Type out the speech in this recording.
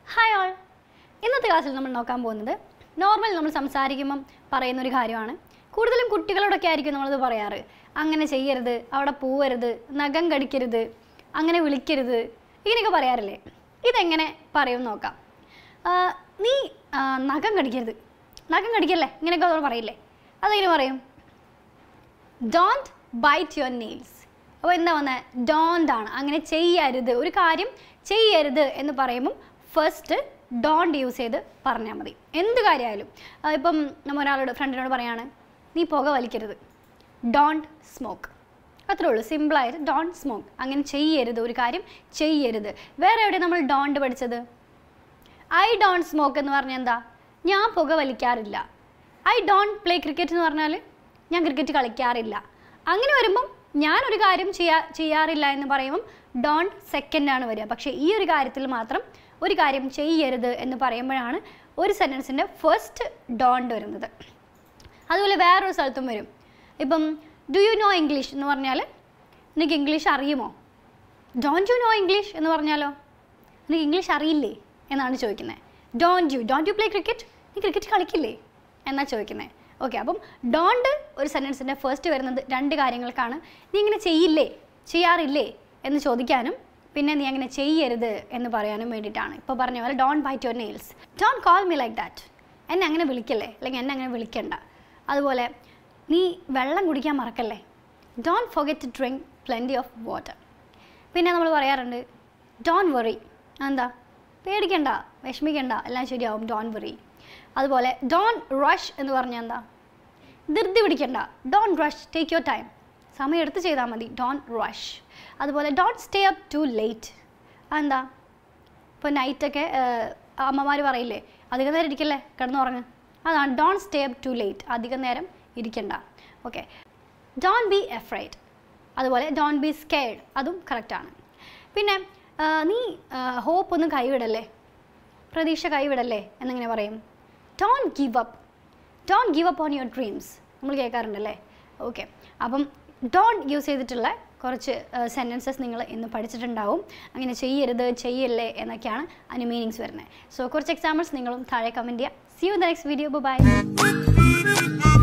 hi all ഇന്നത്തെ ക്ലാസ്സിൽ നമ്മൾ നോക്കാൻ പോകുന്നത് നോർമൽ നമ്മൾ സംസാരിക്കുമ്പം പറയുന്ന ഒരു കാര്യമാണ് കൂടുതലും കുട്ടികളോടൊക്കെ ആയിരിക്കും നമ്മളത് പറയാറ് അങ്ങനെ ചെയ്യരുത് അവിടെ പോവരുത് നഖം കടിക്കരുത് അങ്ങനെ വിളിക്കരുത് ഇങ്ങനെയൊക്കെ പറയാറില്ലേ ഇതെങ്ങനെ പറയും നോക്കാം ആ, നീ ആ, നഖം കടിക്കരുത് നഖം കടിക്കല്ലേ ഇങ്ങനെയൊക്കെ നമ്മൾ പറയില്ലേ അതെങ്ങനെ പറയും ഡോണ്ട് ബൈറ്റ് യുവർ നെയിൽസ് അപ്പോൾ എന്താ വന്നത് ഡോണ്ട് ആണ് അങ്ങനെ ചെയ്യരുത് ഒരു കാര്യം ചെയ്യരുത് എന്ന് പറയുമ്പം ഫസ്റ്റ് ഡോണ്ട് യൂസ് ചെയ്ത് പറഞ്ഞാൽ മതി എന്ത് കാര്യമായാലും ആ, ഇപ്പം നമ്മൾ ഒരാളോട് ഫ്രണ്ടിനോട് പറയാണ് നീ പുക വലിക്കരുത് ഡോണ്ട് സ്മോക്ക് അത്രേ ഉള്ളൂ സിമ്പിളായിട്ട് ഡോണ്ട് സ്മോക്ക് അങ്ങനെ ചെയ്യരുത് ഒരു കാര്യം ചെയ്യരുത് വേറെ എവിടെ നമ്മൾ ഡോണ്ട് പഠിച്ചത് ഐ ഡോണ്ട് സ്മോക്ക് എന്ന് പറഞ്ഞാൽ എന്താ ഞാൻ പുക വലിക്കാറില്ല ഐ ഡോണ്ട് പ്ലേ ക്രിക്കറ്റ് എന്ന് പറഞ്ഞാൽ ഞാൻ ക്രിക്കറ്റ് കളിക്കാറില്ല അങ്ങനെ വരുമ്പം ഞാനൊരു കാര്യം ചെയ്യാ ചെയ്യാറില്ല എന്ന് പറയുമ്പം ഡോണ്ട് സെക്കൻഡ് ആണ് വരിക പക്ഷേ ഈ ഒരു കാര്യത്തിൽ മാത്രം ഒരു കാര്യം ചെയ്യരുത് എന്ന് പറയുമ്പോഴാണ് ഒരു സെൻറ്റൻസിൻ്റെ ഫസ്റ്റ് ഡോണ്ട് വരുന്നത് അതുപോലെ വേറൊരു സ്ഥലത്തും വരും ഇപ്പം ഡു യു നോ ഇംഗ്ലീഷ് എന്ന് പറഞ്ഞാൽ നിനക്ക് ഇംഗ്ലീഷ് അറിയുമോ ഡോണ്ട് യു നോ ഇംഗ്ലീഷ് എന്ന് പറഞ്ഞാലോ നിനക്ക് ഇംഗ്ലീഷ് അറിയില്ലേ എന്നാണ് ചോദിക്കുന്നത് don't you don't you play cricket നീ ക്രിക്കറ്റ് കളിക്കില്ലേ എന്നാണ് ചോദിക്കുന്നത് ഓക്കെ അപ്പം ഡോണ്ട് ഒരു സെൻറ്റൻസിൻ്റെ ഫസ്റ്റ് വരുന്നത് രണ്ട് കാര്യങ്ങൾക്കാണ് നീ ഇങ്ങനെ ചെയ്യില്ലേ ചെയ്യാറില്ലേ എന്ന് ചോദിക്കാനും പിന്നെ നീ അങ്ങനെ ചെയ്യരുത് എന്ന് പറയാനും വേണ്ടിയിട്ടാണ് ഇപ്പോൾ പറഞ്ഞ പോലെ don't bite your nails don't call me like that എന്നെ അങ്ങനെ വിളിക്കല്ലേ അല്ലെങ്കിൽ എന്നെ അങ്ങനെ വിളിക്കണ്ട അതുപോലെ നീ വെള്ളം കുടിക്കാൻ മറക്കല്ലേ don't forget to drink plenty of water പിന്നെ നമ്മൾ പറയാറുണ്ട് ഡോൺ വറി എന്താ പേടിക്കണ്ട വിഷമിക്കണ്ട എല്ലാം ശരിയാവും ഡോൺ വറി അതുപോലെ ഡോൺ റഷ് എന്ന് പറഞ്ഞാൽ എന്താ ധൃതി പിടിക്കണ്ട don't rush take your time സമയം എടുത്ത് ചെയ്താൽ മതി ഡോൺ റഷ് അതുപോലെ don't stay up too late അതെന്താ ഇപ്പോൾ നൈറ്റൊക്കെ അമ്മമാർ പറയില്ലേ അധികം നേരം ഇരിക്കല്ലേ കിടന്നുറങ്ങ് അതാണ് don't stay up too late അധികം നേരം ഇരിക്കണ്ട ഓക്കെ ഡോൺ ബി എഫ്രൈഡ് അതുപോലെ ഡോൺ ബി സ്കെയർഡ് അതും കറക്റ്റാണ് പിന്നെ ആ, നീ ഹോപ്പ് ഒന്നും കൈവിടല്ലേ പ്രതീക്ഷ കൈവിടല്ലേ എന്നിങ്ങനെ പറയും don't give up don't give up on your dreams നമ്മൾ കേൾക്കാറുണ്ടല്ലേ ഓക്കെ അപ്പം ഡോൺ യൂസ് ചെയ്തിട്ടുള്ള കുറച്ച് സെൻറ്റൻസസ് നിങ്ങൾ ഇന്ന് പഠിച്ചിട്ടുണ്ടാവും അങ്ങനെ ചെയ്യരുത് ചെയ്യല്ലേ എന്നൊക്കെയാണ് അതിന് മീനിങ്സ് വരുന്നത് സോ കുറച്ച് എക്സാമ്പിൾസ് നിങ്ങളും താഴെ കമൻറ്റ് ചെയ്യുക see you the next video by